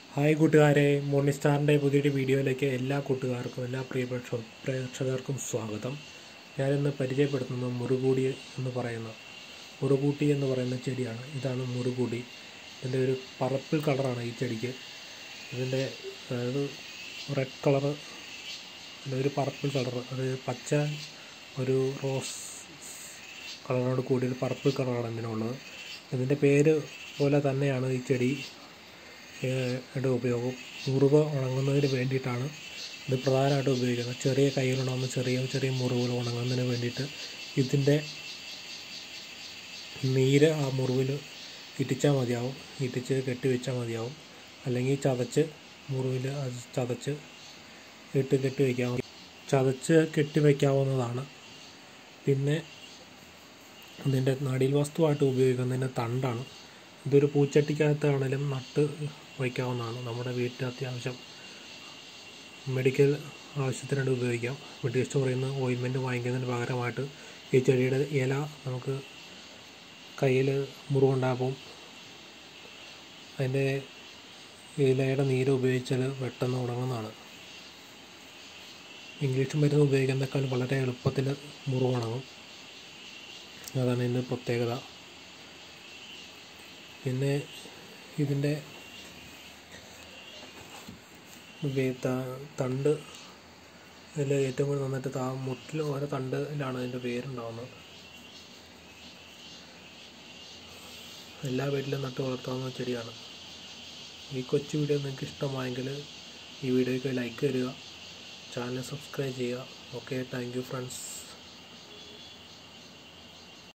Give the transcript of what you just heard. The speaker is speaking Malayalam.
ഹായ് കൂട്ടുകാരെ മോർണിംഗ് സ്റ്റാറിൻ്റെ പുതിയൊരു വീഡിയോയിലേക്ക് എല്ലാ കൂട്ടുകാർക്കും എല്ലാ പ്രിയ പ്രേക്ഷ- പ്രേക്ഷകർക്കും സ്വാഗതം ഞാനിന്ന് പരിചയപ്പെടുത്തുന്നത് മുറുകൂടി എന്ന് പറയുന്ന മുറുകൂട്ടി എന്ന് പറയുന്ന ചെടിയാണ് ഇതാണ് മുറുകൂടി ഇതിൻ്റെ ഒരു പർപ്പിൾ കളറാണ് ഈ ചെടിക്ക് ഇതിൻ്റെ അതായത് റെഡ് കളറ് പിന്നെ ഒരു പർപ്പിൾ കളർ അത് പച്ച ഒരു റോസ് കളറിനോട് കൂടി ഒരു പർപ്പിൾ കളറാണ് ഇതിനുള്ളത് ഇതിൻ്റെ പേര് പോലെ തന്നെയാണ് ഈ ചെടി ഏഹ് യുടെ ഉപയോഗം മുറിവ് ഉണങ്ങുന്നതിന് വേണ്ടിയിട്ടാണ് ഇത് പ്രധാനമായിട്ടും ഉപയോഗിക്കുന്നത് ചെറിയ കയ്യിലുണ്ടാകുന്ന ചെറിയ ചെറിയ മുറിവുകൾ ഉണങ്ങുന്നതിന് വേണ്ടിയിട്ട് ഇതിൻ്റെ നീര് ആ മുറിവിൽ ഇറ്റിച്ചാൽ മതിയാവും ഇറ്റിച്ച് കെട്ടി വെച്ചാൽ മതിയാവും അല്ലെങ്കിൽ ചതച്ച് മുറിവിൽ അത് ചതച്ച് ഇട്ട് കെട്ടി വയ്ക്കാവുന്ന ചതച്ച് കെട്ടി വയ്ക്കാവുന്നതാണ് പിന്നെ ഇതിൻ്റെ നടീൽ വസ്തുവായിട്ട് ഉപയോഗിക്കുന്നതിൻ്റെ തണ്ടാണ് ഇതൊരു പൂച്ചട്ടിക്കകത്താണെങ്കിലും നട്ട് വയ്ക്കാവുന്നതാണ് നമ്മുടെ വീട്ടിൽ അത്യാവശ്യം മെഡിക്കൽ ആവശ്യത്തിനായിട്ട് ഉപയോഗിക്കാം മെഡിക്കൽ സ്റ്റോറിൽ നിന്ന് ഓയിൻമെൻറ്റ് വാങ്ങിക്കുന്നതിന് പകരമായിട്ട് ഈ ചെടിയുടെ ഇല നമുക്ക് കയ്യിൽ മുറിവുണ്ടാകും അതിൻ്റെ ഇലയുടെ നീര് ഉപയോഗിച്ചാൽ പെട്ടെന്ന് ഉണങ്ങുന്നതാണ് ഇംഗ്ലീഷ് മരുന്ന് ഉപയോഗിക്കുന്നതിനേക്കാൾ വളരെ എളുപ്പത്തിൽ മുറിവുണങ്ങും അതാണ് ഇതിൻ്റെ പ്രത്യേകത പിന്നെ ഇതിൻ്റെ വേ- ത- തണ്ട് ഇതിൽ ഏറ്റവും കൂടുതൽ നന്നായിട്ട് താ മുട്ടിൽ ഓരോ തണ്ടിലാണ് ഇതിൻ്റെ വേരുണ്ടാകുന്നത് എല്ലാ വീട്ടിലും നട്ട് വളർത്താവുന്ന ചെടിയാണ് ഈ കൊച്ചു വീഡിയോ നിങ്ങൾക്ക് ഇഷ്ടമായെങ്കിൽ ഈ വീഡിയോയ്ക്ക് ലൈക്ക് തരിക ചാനൽ സബ്സ്ക്രൈബ് ചെയ്യുക ഓക്കെ താങ്ക് യു ഫ്രണ്ട്സ്